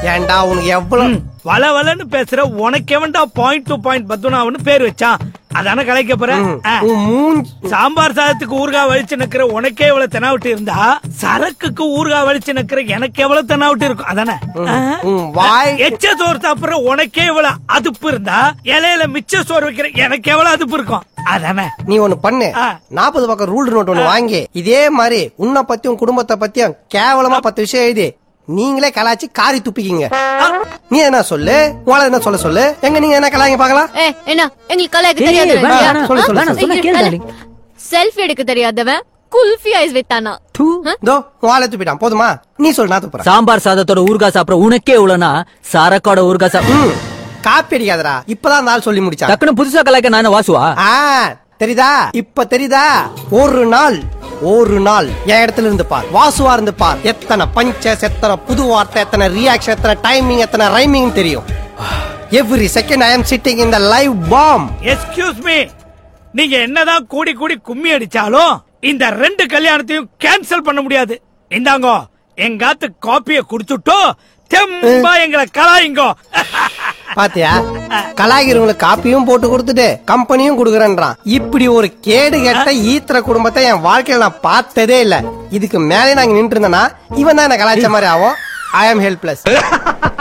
ஏன்டா உனக்கு எவ்வளவு வள வளன்னு பேசுற உனக்கு எவன்டா பாயிண்ட் டு பாயிண்ட் பத்துனாவன்னு பேர் வச்சான் அதானே கலைக்க போற ஆ. உன் மூஞ்சி சாம்பார் சாதத்துக்கு ஊறுகாய் வலிச்சு நிக்கிற உனக்கே எவ்வளவு தெனாவட்டு இருந்தா சரக்குக்கு ஊறுகாய் வலிச்சு நிக்கிற எனக்கு எவ்வளவு தெனாவட்டு இருக்கும் அதானே ஆ? உன் வாய் எச்ச சோறு சாப்பிடுற உனக்கே எவ்வளவு அதுப்பு இருந்தா இலையில மிச்ச சோறு வைக்கிற எனக்கு எவ்வளவு அதுப்பு இருக்கும் அதானே நீ ஒண்ணு பண்ணு ஆ. நாற்பது பக்கம் ரூல் நோட் ஒண்ணு வாங்கி இதே மாதிரி உன்னை பத்தியும் குடும்பத்தை பத்தியும் கேவலமா பத்து விஷயம் எழுதி நீங்களே கலாச்சி காரி துப்பிக்கிங்க நீ என்ன சொல்லு உங்களை என்ன சொல்ல சொல்லு எங்க நீங்க என்ன கலாய்ங்க பாக்கலாம் ஏ என்ன எங்களுக்கு கலாய்க்க ஏய், தெரியாது வேணாம், வேணாம், சொல்லு, சொல்லு, சொல்லு. சொன்னா கேளு, darling. செல்ஃபி எடுக்க தெரியாதவன் குல்ஃபி ஐஸ் வித்தானா தூ. இதோ வாழை துப்பிட்டான் போதுமா நீ சொல்லு நான் துப்புறேன் சாம்பார் சாதத்தோட ஊறுகாய் சாப்பிட உனக்கே இவ்வளவுனா சரக்கோட ஊறுகாய் சாப்பிட ம், காப்பி அடிக்காதடா இப்பதான் நாள் சொல்லி முடிச்சான் டக்குனு புதுசா கலாய்க்க நான் என்ன வாசுவா ஆ தெரியுதா இப்ப தெரியுதா ஒரு நாள் ஒரு நாள் என் இடத்துல இருந்து பார் வாசுவா இருந்து பார் எத்தனை பஞ்சஸ் எத்தனை புது வார்த்தை எத்தனை ரியாக்ஷன் எத்தனை டைமிங் எத்தனை ரைமிங் தெரியும் every second I am sitting in the live bomb excuse me நீங்க என்னதான் கூடி கூடி கும்மி அடிச்சாலும் இந்த ரெண்டு கல்யாணத்தையும் கேன்சல் பண்ண முடியாது இந்தாங்கோ எங்காத்து காப்பிய குடுத்துட்டோ தெம்பா எங்களை கலாயிங்கோ பாத்தியா கலாகிரவங்களுக்கு காப்பியும் போட்டு கொடுத்துட்டு கம்பெனியும் கொடுக்குறேன்றான் இப்படி ஒரு கேடு கெட்ட ஈத்திர குடும்பத்தை என் வாழ்க்கையில நான் பார்த்ததே இல்ல இதுக்கு மேலே நாங்க நின்று இருந்தேன்னா இவன் தான் என்ன கலாய்ச்ச மாதிரி ஆகும் ஐ ஆம் ஹெல்ப்லெஸ்